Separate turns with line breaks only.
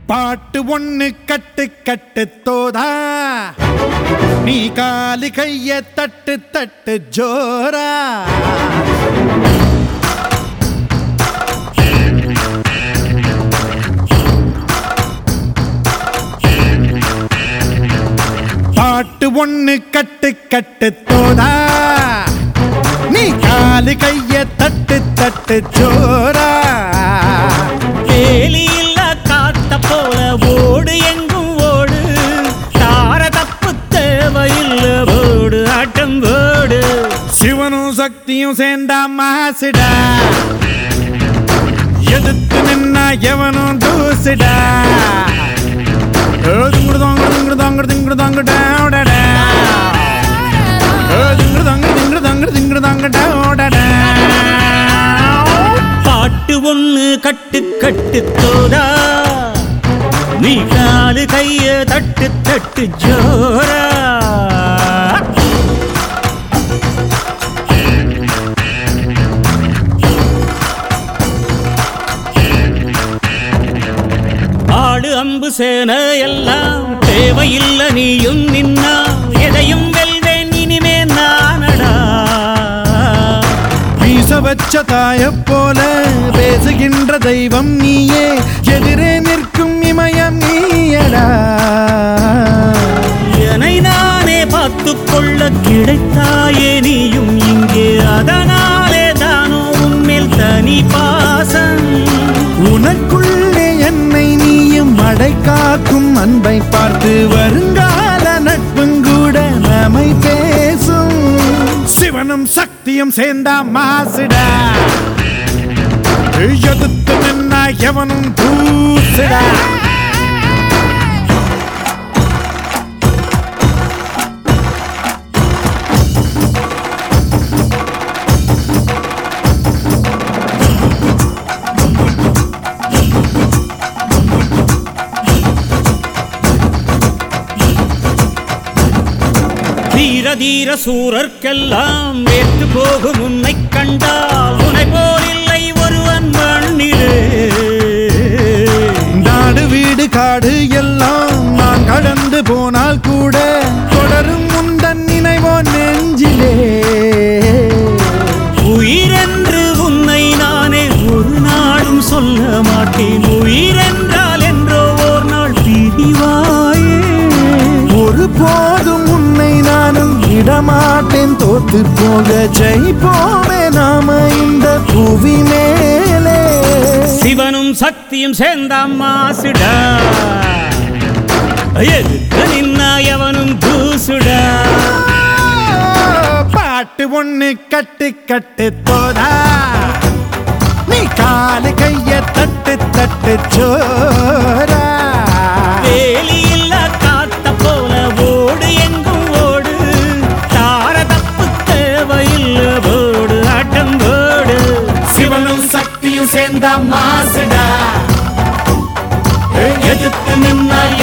பாட்டு ஒண்ணு கட்டு கட்டு தோதா நீ காலி கைய தட்டு தட்டு ஜோரா பாட்டு ஒண்ணு கட்டு கட்டு தோதா நீ காலி கைய தட்டு தட்டு ஜோரா
வேலி இல்ல காத்த போல ஓடு எங்கும் ஓடு தார தப்பு தேவையில்ல ஓடு ஆட்டம் ஓடு
சிவனும் சக்தியும் சேர்ந்தா மாசுடா எதிர்த்து நின்னா எவனும் தூசுடா திங்குடுதாங்க திங்குடுதாங்க திங்குடுதாங்க டேடா திங்குடுதாங்க திங்குடுதாங்க திங்குடுதாங்க டேடா
பாட்டு ஒண்ணு கட்டு கட்டு தோதா நீ காலு கைய தட்டு தட்டு ஜோரா ஆடு அம்பு சேன எல்லாம் தேவையில்ல நீயும் நின்னா எதையும் வெல்வேன் இனிமே நானடா
வீச வச்ச தாய போல பேசுகின்ற தெய்வம் நீயே எதிரே நிற்கும் இமயம் நீயடா
என்னை நானே பார்த்து கொள்ள கிடைத்தாயே நீயும் இங்கே அதனாலே தானோ உன்மேல் தனி பாசம்
உனக்குள்ளே என்னை நீயும் அடை காக்கும் அன்பை பார்த்து வருங்கால நட்புங்கூட நம்மை பேசும் சிவனும் சக்தியும் சேர்ந்தா மாசுடா எதிர்த்து நின்னா எவனும் தூசுடா
தீர தீர சூரர்க்கெல்லாம் வேத்து போகும் உன்னை கண்டால் உன்னை போல் இல்லை ஒருவன் மண்ணிலே
நாடு வீடு காடு எல்லாம் நான் கடந்து போனால் கூட தொடரும் முந்தன் நினைவோ நெஞ்சிலே
உயிரென்று உன்னை நானே ஒரு நாளும் சொல்ல மாட்டேன் உயிரென்றால் என்றோ ஓர் நாள் பிரிவாயே
ஒரு போதும் உன்னை நானும் விடமாட்டேன் தோத்து போக ஜெயிப்போமே நாம இந்த புவி மேலே
சிவனும் சக்தியும் சேர்ந்தாம் மாசுடா எதுக்கு நின்னா எவனும் தூசுடா
பாட்டு ஒண்ணு கட்டு கட்டு தோதா நீ காலு கைய தட்டு தட்டு சோரா
வேலி இல்ல காத்த போல ஓடு எங்கும் ஓடு தார தப்பு தேவையில்ல போடு ஆட்டம் போடு
சிவனும் சக்தியும் சேர்ந்தா மாசுடா எதிர்த்து நின்னா